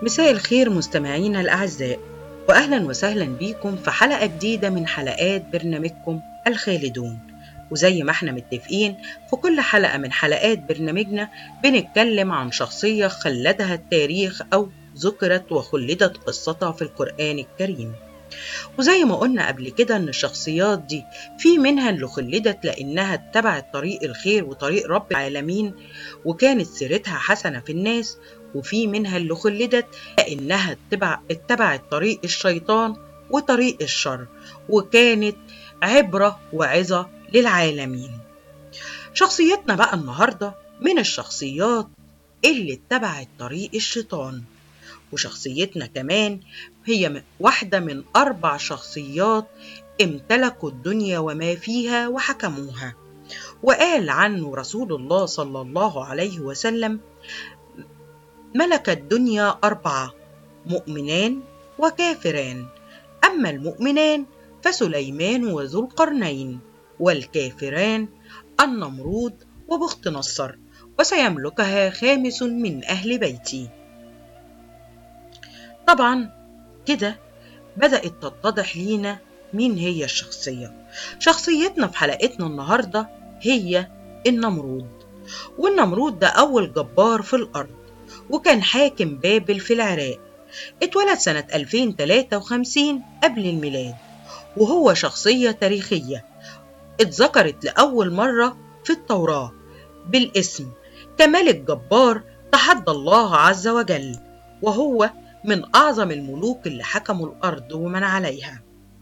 مساء الخير مستمعينا الأعزاء وأهلا وسهلا بيكم في حلقة جديدة من حلقات برنامجكم الخالدون وزي ما احنا متفقين في كل حلقة من حلقات برنامجنا بنتكلم عن شخصية خلدها التاريخ أو ذكرت وخلدت قصتها في القرآن الكريم وزي ما قلنا قبل كده ان الشخصيات دي في منها اللي خلدت لانها اتبعت طريق الخير وطريق رب العالمين وكانت سيرتها حسنه في الناس وفي منها اللي خلدت لانها اتبع اتبعت طريق الشيطان وطريق الشر وكانت عبره وعظه للعالمين شخصيتنا بقى النهارده من الشخصيات اللي اتبعت طريق الشيطان وشخصيتنا كمان هي واحدة من أربع شخصيات امتلكوا الدنيا وما فيها وحكموها وقال عنه رسول الله صلى الله عليه وسلم ملك الدنيا أربعة مؤمنان وكافران أما المؤمنان فسليمان وذو القرنين والكافران النمرود وبخت نصر وسيملكها خامس من أهل بيتي طبعا كده بدأت تتضح لينا مين هي الشخصية شخصيتنا في حلقتنا النهاردة هي النمرود والنمرود ده أول جبار في الأرض وكان حاكم بابل في العراق اتولد سنة 2053 قبل الميلاد وهو شخصية تاريخية اتذكرت لأول مرة في التوراة بالاسم كملك جبار تحدى الله عز وجل وهو من أعظم الملوك اللي حكموا الأرض ومن عليها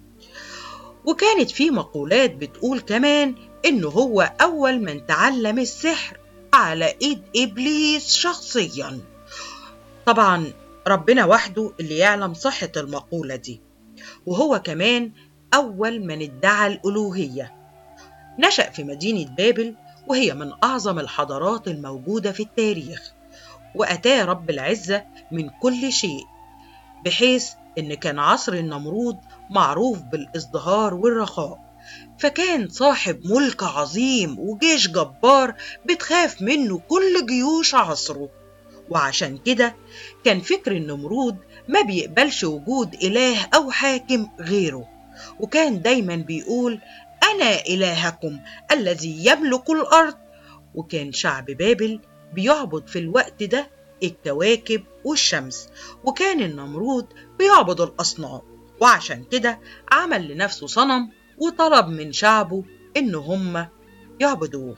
وكانت في مقولات بتقول كمان إنه هو أول من تعلم السحر على إيد إبليس شخصيا طبعا ربنا وحده اللي يعلم صحة المقولة دي وهو كمان أول من ادعى الألوهية نشأ في مدينة بابل وهي من أعظم الحضارات الموجودة في التاريخ وأتاه رب العزة من كل شيء بحيث إن كان عصر النمرود معروف بالازدهار والرخاء فكان صاحب ملك عظيم وجيش جبار بتخاف منه كل جيوش عصره وعشان كده كان فكر النمرود ما بيقبلش وجود إله أو حاكم غيره وكان دايما بيقول أنا إلهكم الذي يملك الأرض وكان شعب بابل بيعبد في الوقت ده الكواكب والشمس وكان النمرود بيعبد الأصنام وعشان كده عمل لنفسه صنم وطلب من شعبه إن هم يعبدوه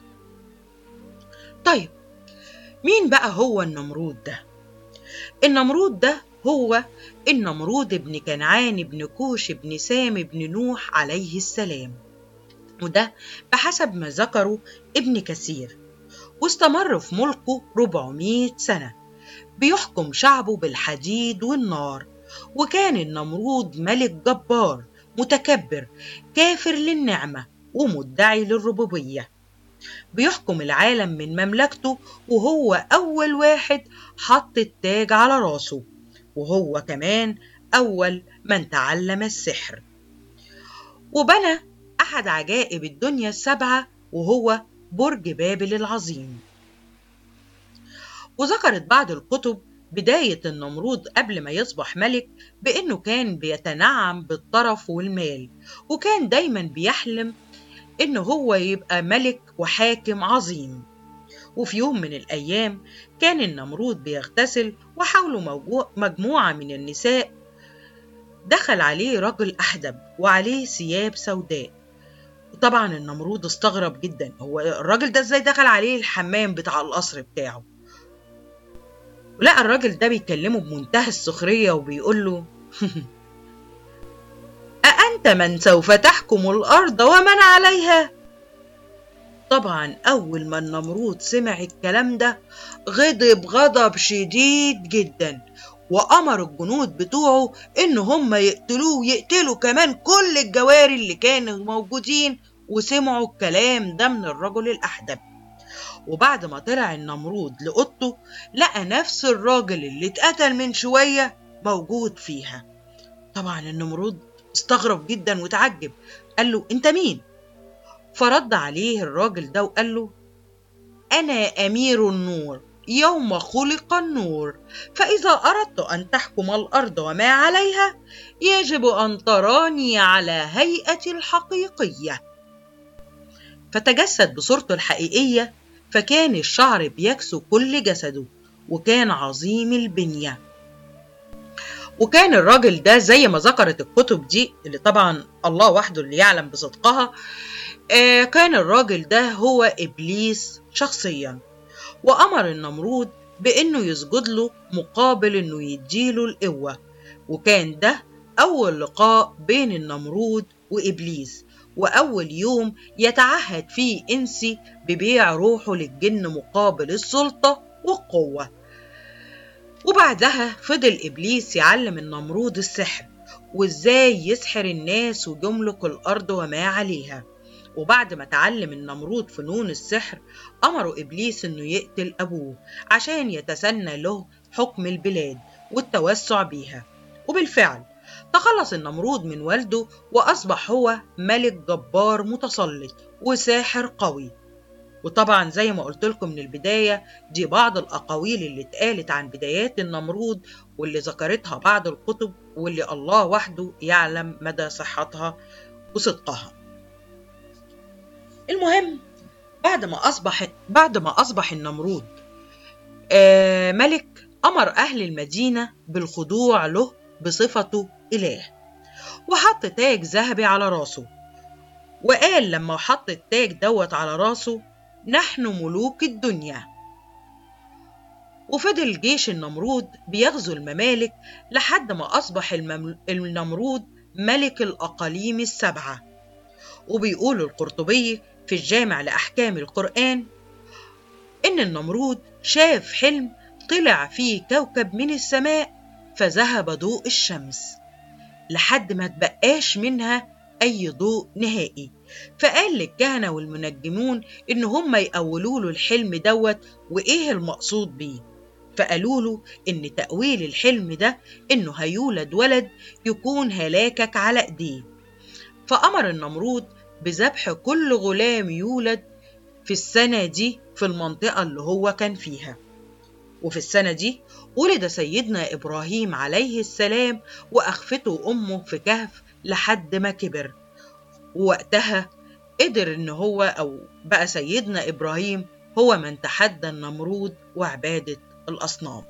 طيب مين بقى هو النمرود ده؟ النمرود ده هو النمرود ابن كنعان ابن كوش ابن سام ابن نوح عليه السلام وده بحسب ما ذكره ابن كثير واستمر في ملكه 400 سنة بيحكم شعبه بالحديد والنار وكان النمرود ملك جبار متكبر كافر للنعمة ومدعي للربوبية بيحكم العالم من مملكته وهو أول واحد حط التاج على راسه وهو كمان أول من تعلم السحر وبنى أحد عجائب الدنيا السبعة وهو برج بابل العظيم وذكرت بعض الكتب بداية النمرود قبل ما يصبح ملك بأنه كان بيتنعم بالطرف والمال وكان دايما بيحلم إنه هو يبقى ملك وحاكم عظيم وفي يوم من الأيام كان النمرود بيغتسل وحوله مجموعة من النساء دخل عليه رجل أحدب وعليه ثياب سوداء طبعا النمرود استغرب جدا هو الراجل ده ازاي دخل عليه الحمام بتاع القصر بتاعه ولقى الراجل ده بيكلمه بمنتهى السخرية وبيقول له أأنت من سوف تحكم الأرض ومن عليها؟ طبعا أول ما النمرود سمع الكلام ده غضب غضب شديد جدا وأمر الجنود بتوعه إن هم يقتلوه ويقتلوا كمان كل الجواري اللي كانوا موجودين وسمعوا الكلام ده من الرجل الأحدب وبعد ما طلع النمرود لأوضته لقى نفس الراجل اللي اتقتل من شوية موجود فيها طبعا النمرود استغرب جدا وتعجب قال له انت مين فرد عليه الراجل ده وقال له انا امير النور يوم خلق النور فإذا أردت أن تحكم الأرض وما عليها يجب أن تراني على هيئتي الحقيقية فتجسد بصورته الحقيقية فكان الشعر بيكسو كل جسده وكان عظيم البنية وكان الراجل ده زي ما ذكرت الكتب دي اللي طبعا الله وحده اللي يعلم بصدقها آه كان الراجل ده هو إبليس شخصيا وأمر النمرود بإنه يسجد له مقابل إنه يديله القوة وكان ده أول لقاء بين النمرود وإبليس وأول يوم يتعهد فيه إنسي ببيع روحه للجن مقابل السلطة والقوة وبعدها فضل إبليس يعلم النمرود السحر وإزاي يسحر الناس ويملك الأرض وما عليها وبعد ما تعلم النمرود فنون السحر أمره إبليس إنه يقتل أبوه عشان يتسنى له حكم البلاد والتوسع بيها وبالفعل تخلص النمرود من والده وأصبح هو ملك جبار متسلط وساحر قوي وطبعا زي ما قلت لكم من البداية دي بعض الأقاويل اللي اتقالت عن بدايات النمرود واللي ذكرتها بعض الكتب واللي الله وحده يعلم مدى صحتها وصدقها المهم بعد ما أصبح بعد ما أصبح النمرود آه ملك أمر أهل المدينة بالخضوع له بصفته إله وحط تاج ذهبي على راسه وقال لما حط التاج دوت على راسه نحن ملوك الدنيا وفضل جيش النمرود بيغزو الممالك لحد ما أصبح الممل... النمرود ملك الأقاليم السبعة وبيقول القرطبي في الجامع لأحكام القرآن إن النمرود شاف حلم طلع فيه كوكب من السماء فذهب ضوء الشمس لحد ما تبقاش منها أي ضوء نهائي فقال للكهنة والمنجمون إن هم يأولوا له الحلم دوت وإيه المقصود بيه فقالوا له إن تأويل الحلم ده إنه هيولد ولد يكون هلاكك على إيديه فأمر النمرود بذبح كل غلام يولد في السنة دي في المنطقة اللي هو كان فيها وفي السنة دي ولد سيدنا إبراهيم عليه السلام وأخفته أمه في كهف لحد ما كبر ووقتها قدر إن هو أو بقى سيدنا إبراهيم هو من تحدى النمرود وعبادة الأصنام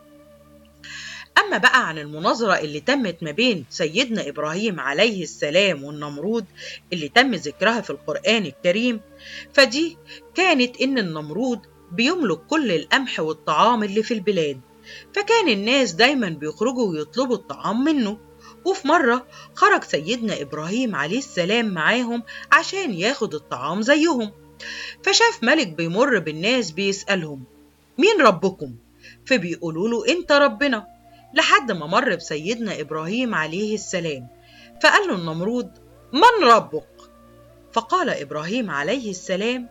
أما بقى عن المناظرة اللي تمت ما بين سيدنا إبراهيم عليه السلام والنمرود اللي تم ذكرها في القرآن الكريم فدي كانت إن النمرود بيملك كل القمح والطعام اللي في البلاد فكان الناس دايما بيخرجوا ويطلبوا الطعام منه وفي مرة خرج سيدنا إبراهيم عليه السلام معاهم عشان ياخد الطعام زيهم فشاف ملك بيمر بالناس بيسألهم مين ربكم؟ فبيقولوا له أنت ربنا لحد ما مر بسيدنا إبراهيم عليه السلام فقال له النمرود من ربك؟ فقال إبراهيم عليه السلام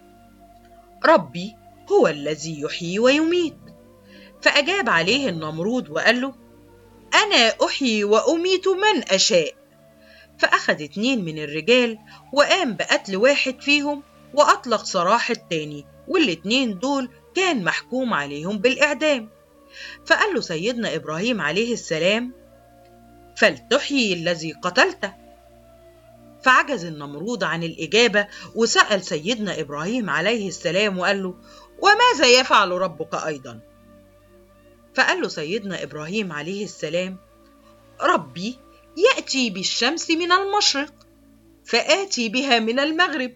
ربي هو الذي يحيي ويميت فأجاب عليه النمرود وقال له أنا أحيي وأميت من أشاء فأخذ اتنين من الرجال وقام بقتل واحد فيهم وأطلق سراح التاني والاتنين دول كان محكوم عليهم بالإعدام فقال له سيدنا إبراهيم عليه السلام فلتحيي الذي قتلته فعجز النمرود عن الإجابة وسأل سيدنا إبراهيم عليه السلام وقال له وماذا يفعل ربك أيضا فقال له سيدنا إبراهيم عليه السلام ربي يأتي بالشمس من المشرق فآتي بها من المغرب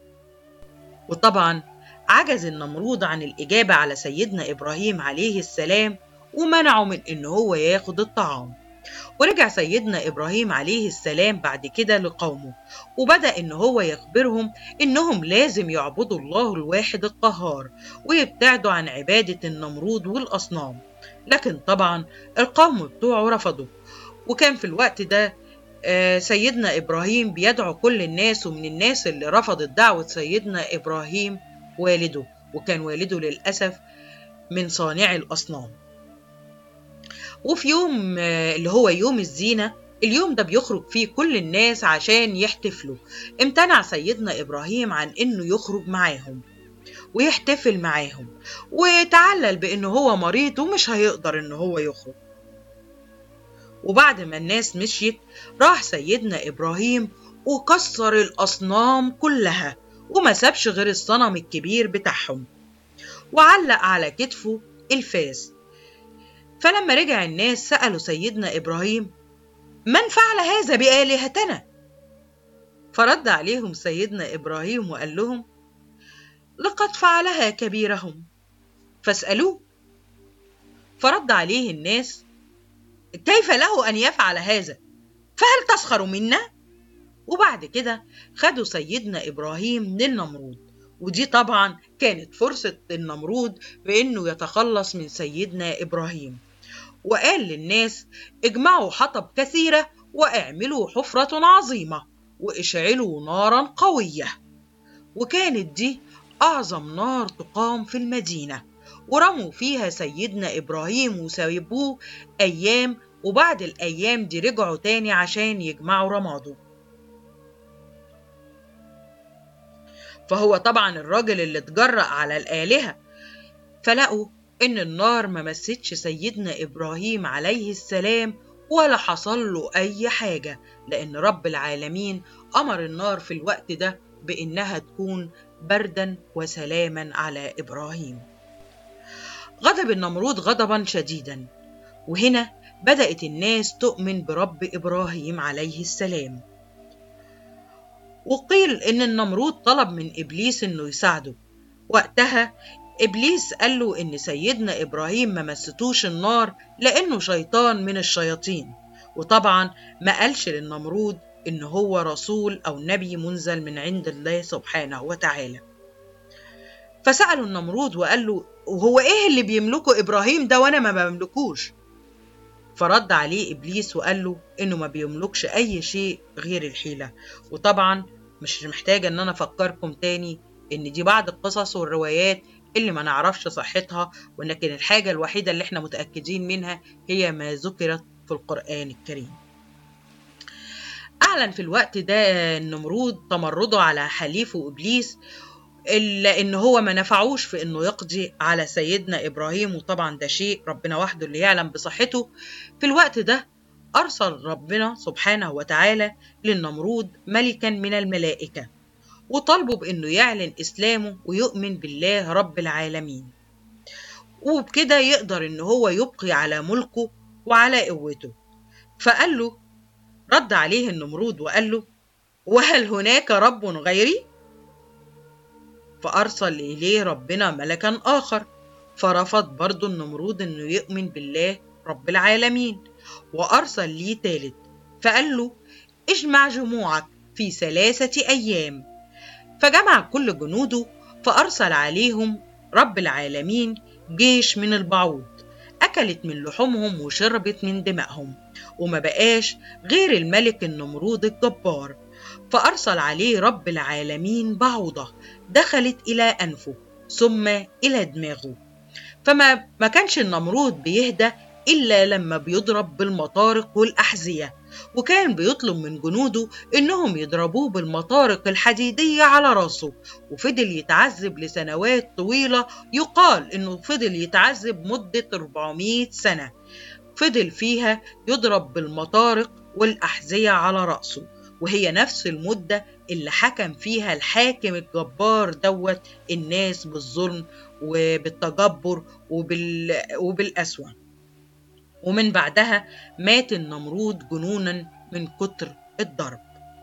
وطبعا عجز النمرود عن الإجابة على سيدنا إبراهيم عليه السلام ومنعه من إن هو ياخد الطعام ورجع سيدنا إبراهيم عليه السلام بعد كده لقومه وبدأ إن هو يخبرهم إنهم لازم يعبدوا الله الواحد القهار ويبتعدوا عن عبادة النمرود والأصنام لكن طبعا القوم بتوعه رفضوا وكان في الوقت ده سيدنا إبراهيم بيدعو كل الناس ومن الناس اللي رفضت دعوة سيدنا إبراهيم والده وكان والده للأسف من صانعي الأصنام وفي يوم اللي هو يوم الزينة اليوم ده بيخرج فيه كل الناس عشان يحتفلوا امتنع سيدنا إبراهيم عن إنه يخرج معاهم ويحتفل معاهم وتعلل بأنه هو مريض ومش هيقدر أنه هو يخرج وبعد ما الناس مشيت راح سيدنا إبراهيم وكسر الأصنام كلها وما سابش غير الصنم الكبير بتاعهم وعلق على كتفه الفاس فلما رجع الناس سألوا سيدنا إبراهيم من فعل هذا بآلهتنا؟ فرد عليهم سيدنا إبراهيم وقال لهم لقد فعلها كبيرهم فاسألوه فرد عليه الناس كيف له أن يفعل هذا؟ فهل تسخر منا؟ وبعد كده خدوا سيدنا إبراهيم من النمرود ودي طبعا كانت فرصة النمرود بأنه يتخلص من سيدنا إبراهيم وقال للناس اجمعوا حطب كثيرة واعملوا حفرة عظيمة واشعلوا نارا قوية وكانت دي أعظم نار تقام في المدينة ورموا فيها سيدنا إبراهيم وسيبوه أيام وبعد الأيام دي رجعوا تاني عشان يجمعوا رماده فهو طبعا الراجل اللي اتجرأ على الآلهة فلقوا إن النار ما مستش سيدنا إبراهيم عليه السلام ولا حصل له أي حاجة لأن رب العالمين أمر النار في الوقت ده بإنها تكون بردا وسلاما على إبراهيم غضب النمرود غضبا شديدا وهنا بدأت الناس تؤمن برب إبراهيم عليه السلام وقيل إن النمرود طلب من إبليس إنه يساعده وقتها إبليس قال له إن سيدنا إبراهيم ما مستوش النار لأنه شيطان من الشياطين وطبعا ما قالش للنمرود إن هو رسول أو نبي منزل من عند الله سبحانه وتعالى فسأله النمرود وقال له وهو إيه اللي بيملكه إبراهيم ده وأنا ما بملكوش فرد عليه إبليس وقال له إنه ما بيملكش أي شيء غير الحيلة وطبعا مش محتاجة إن أنا أفكركم تاني إن دي بعض القصص والروايات اللي ما نعرفش صحتها ولكن الحاجة الوحيدة اللي احنا متأكدين منها هي ما ذكرت في القرآن الكريم أعلن في الوقت ده النمرود تمرده على حليفه إبليس إلا إن هو ما نفعوش في إنه يقضي على سيدنا إبراهيم وطبعا ده شيء ربنا وحده اللي يعلم بصحته في الوقت ده أرسل ربنا سبحانه وتعالى للنمرود ملكا من الملائكة وطالبه بإنه يعلن إسلامه ويؤمن بالله رب العالمين وبكده يقدر إن هو يبقي على ملكه وعلى قوته فقال له رد عليه النمرود وقال له وهل هناك رب غيري فأرسل إليه ربنا ملكا آخر فرفض برضه النمرود إنه يؤمن بالله رب العالمين وأرسل ليه تالت فقال له اجمع جموعك في ثلاثة أيام فجمع كل جنوده فأرسل عليهم رب العالمين جيش من البعوض أكلت من لحومهم وشربت من دمائهم وما بقاش غير الملك النمرود الجبار فأرسل عليه رب العالمين بعوضة دخلت إلى أنفه ثم إلى دماغه فما ما كانش النمرود بيهدى إلا لما بيضرب بالمطارق والأحذية وكان بيطلب من جنوده إنهم يضربوه بالمطارق الحديدية على راسه وفضل يتعذب لسنوات طويلة يقال إنه فضل يتعذب مدة 400 سنة فضل فيها يضرب بالمطارق والأحذية على رأسه وهي نفس المدة اللي حكم فيها الحاكم الجبار دوت الناس بالظلم وبالتجبر وبال... وبالأسوأ ومن بعدها مات النمرود جنونا من كتر الضرب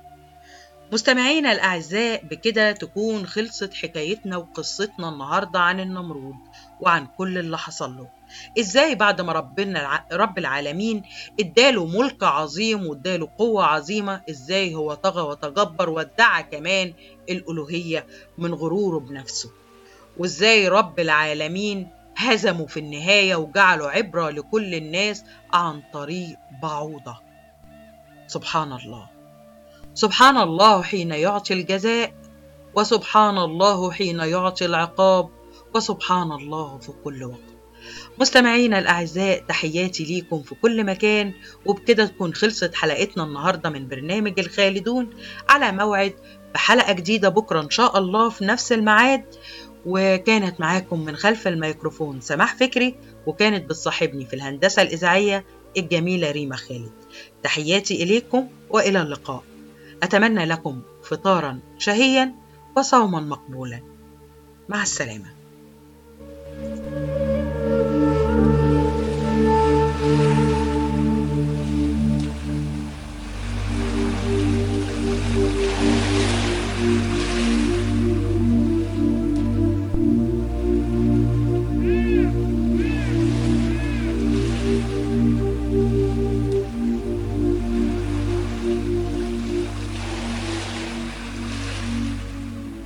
مستمعينا الأعزاء بكده تكون خلصت حكايتنا وقصتنا النهاردة عن النمرود وعن كل اللي حصل له ازاي بعد ما ربنا رب العالمين اداله ملك عظيم واداله قوة عظيمة ازاي هو طغى وتجبر وادعى كمان الألوهية من غروره بنفسه وازاي رب العالمين هزمه في النهاية وجعله عبرة لكل الناس عن طريق بعوضة سبحان الله سبحان الله حين يعطي الجزاء وسبحان الله حين يعطي العقاب وسبحان الله في كل وقت مستمعينا الأعزاء تحياتي ليكم في كل مكان وبكده تكون خلصت حلقتنا النهاردة من برنامج الخالدون على موعد بحلقة جديدة بكرة إن شاء الله في نفس الميعاد وكانت معاكم من خلف الميكروفون سماح فكري وكانت بتصاحبني في الهندسة الإذاعية الجميلة ريما خالد تحياتي إليكم وإلى اللقاء أتمنى لكم فطارا شهيا وصوما مقبولا مع السلامه thank you